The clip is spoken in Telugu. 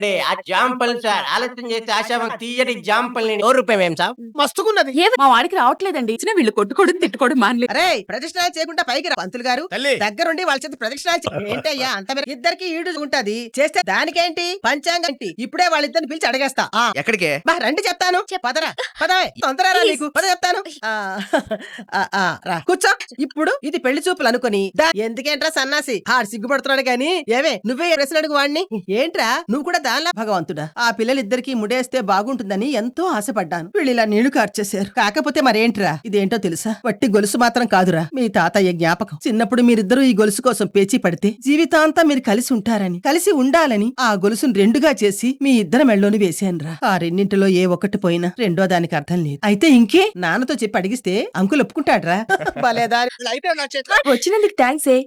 రే ఆ జాంపల్ సార్ ఆలస్యం చేస్తే ఆశావం తీయటి జాంపల్ ఓ రూపాయి ఏం సార్ మస్తుకున్నది ఏ మా వాడికి రావట్లేదండి ఇచ్చిన వీళ్ళు కొట్టుకోవడం తిట్టుకోవడం మానలే అరే ప్రదక్షిణాలు చేయకుండా పైకి రా పంతులు గారు తల్లి దగ్గరుండి వాళ్ళ చేత ప్రదక్షిణాలు చే- ఏంటయ్యా అంత మీరు ఇద్దరికి ఈడు ఉంటది చేస్తే దానికేంటి పంచాంగం ఏంటి? ఇప్పుడే వాళ్ళిద్దరిని పిలిచి అడిగేస్తా ఆ ఎక్కడికే బా రండి చెప్తాను పదరా పదవే తొందరరా నీకు పద చెప్తాను ఆ, ఆ, ఆ, రా కూర్చో ఇప్పుడు ఇది పెళ్లి చూపులు అనుకుని దా ఎందుకేంట్రా సన్నాసి ఆడు సిగ్గుపడుతున్నాడు గాని ఏవే నువ్వే ప్రశ్న అడుగు వాడిని ఏంట్రా నువ్వు కూడా దానిలా భగవంతుడా ఆ పిల్లలిద్దరికి ముడేస్తే బాగుంటుందని ఎంతో ఆశపడ్డాను వీళ్ళు ఇలా నీళ్లు కార్చేశారు కాకపోతే మరేంట్రా ఇదేంటో తెలుసా వట్టి గొలుసు మాత్రం కాదురా మీ తాతయ్య జ్ఞాపకం చిన్నప్పుడు మీరిద్దరూ ఈ గొలుసు కోసం పేచీ పడితే జీవితాంతం మీరు కలిసి ఉంటారని కలిసి ఉండాలని ఆ గొలుసును రెండుగా చేసి మీ ఇద్దరి మెళ్ళలోని వేశానురా ఆ రెండింటిలో ఏ ఒక్కటి పోయినా రెండో దానికి అర్థం లేదు అయితే ఇంకే నాన్నతో చెప్పి అడిగిస్తే అంకుల్ ఒప్పుకుంటాడ్రా భలేదా అయితే నా చేతిలో వచ్చినందుకు థ్యాంక్స్ ఏ